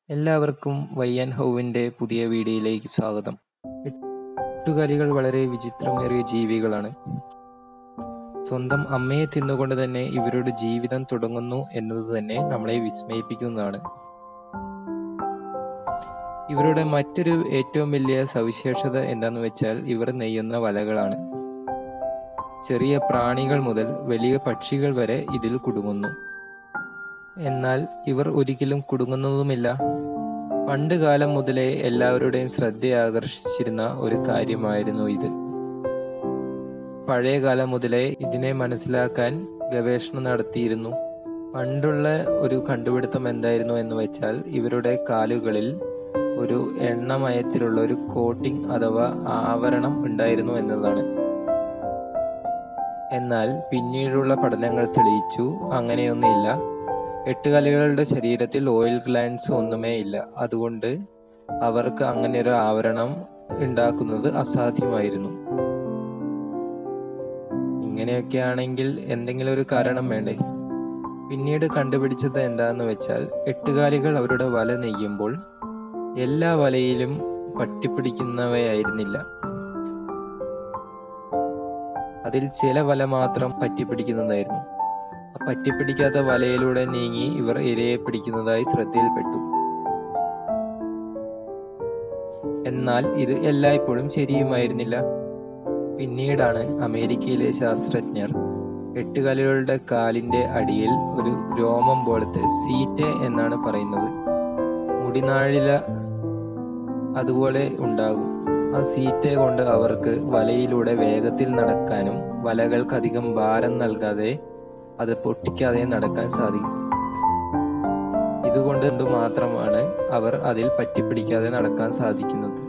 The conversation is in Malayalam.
എല്ലാവർക്കും വയ്യാൻ ഹൗവിൻ്റെ പുതിയ വീഡിയോയിലേക്ക് സ്വാഗതം എട്ടുകാലികൾ വളരെ വിചിത്രമേറിയ ജീവികളാണ് സ്വന്തം അമ്മയെ തിന്നുകൊണ്ട് തന്നെ ഇവരുടെ ജീവിതം തുടങ്ങുന്നു എന്നത് തന്നെ നമ്മളെ വിസ്മയിപ്പിക്കുന്നതാണ് ഇവരുടെ മറ്റൊരു ഏറ്റവും വലിയ സവിശേഷത എന്താണെന്ന് വെച്ചാൽ ഇവർ നെയ്യുന്ന വലകളാണ് ചെറിയ പ്രാണികൾ മുതൽ വലിയ പക്ഷികൾ വരെ ഇതിൽ കുടുങ്ങുന്നു എന്നാൽ ഇവർ ഒരിക്കലും കുടുങ്ങുന്നതുമില്ല പണ്ട് കാലം മുതലേ എല്ലാവരുടെയും ശ്രദ്ധ ആകർഷിച്ചിരുന്ന ഒരു കാര്യമായിരുന്നു ഇത് പഴയ കാലം മുതലേ ഇതിനെ മനസ്സിലാക്കാൻ ഗവേഷണം നടത്തിയിരുന്നു പണ്ടുള്ള ഒരു കണ്ടുപിടുത്തം എന്തായിരുന്നു എന്ന് വെച്ചാൽ ഇവരുടെ കാലുകളിൽ ഒരു എണ്ണമയത്തിലുള്ള ഒരു കോട്ടിംഗ് അഥവാ ആവരണം ഉണ്ടായിരുന്നു എന്നതാണ് എന്നാൽ പിന്നീടുള്ള പഠനങ്ങൾ തെളിയിച്ചു അങ്ങനെയൊന്നുമില്ല എട്ടുകാലികളുടെ ശരീരത്തിൽ ഓയിൽ ഗ്ലാൻസ് ഒന്നുമേ ഇല്ല അതുകൊണ്ട് അവർക്ക് അങ്ങനെ ഒരു ആവരണം ഉണ്ടാക്കുന്നത് അസാധ്യമായിരുന്നു ഇങ്ങനെയൊക്കെ ആണെങ്കിൽ എന്തെങ്കിലും ഒരു കാരണം വേണ്ടേ പിന്നീട് കണ്ടുപിടിച്ചത് എന്താന്ന് വെച്ചാൽ എട്ടുകാലികൾ അവരുടെ വല നെയ്യുമ്പോൾ എല്ലാ വലയിലും പറ്റിപ്പിടിക്കുന്നവയായിരുന്നില്ല അതിൽ ചില വല മാത്രം പറ്റിപ്പിടിക്കുന്നതായിരുന്നു ആ പറ്റിപ്പിടിക്കാത്ത വലയിലൂടെ നീങ്ങി ഇവർ ഇരയെ പിടിക്കുന്നതായി ശ്രദ്ധയിൽപ്പെട്ടു എന്നാൽ ഇത് എല്ലായ്പ്പോഴും ശരിയുമായിരുന്നില്ല പിന്നീടാണ് അമേരിക്കയിലെ ശാസ്ത്രജ്ഞർ എട്ടുകാലുകളുടെ കാലിന്റെ അടിയിൽ ഒരു രോമം പോലത്തെ സീറ്റ് എന്നാണ് പറയുന്നത് മുടിനാഴില അതുപോലെ ഉണ്ടാകും ആ സീറ്റ് കൊണ്ട് അവർക്ക് വലയിലൂടെ വേഗത്തിൽ നടക്കാനും വലകൾക്ക് അധികം ഭാരം നൽകാതെ അത് പൊട്ടിക്കാതെ നടക്കാൻ സാധിക്കും ഇതുകൊണ്ട് മാത്രമാണ് അവർ അതിൽ പറ്റിപ്പിടിക്കാതെ നടക്കാൻ സാധിക്കുന്നത്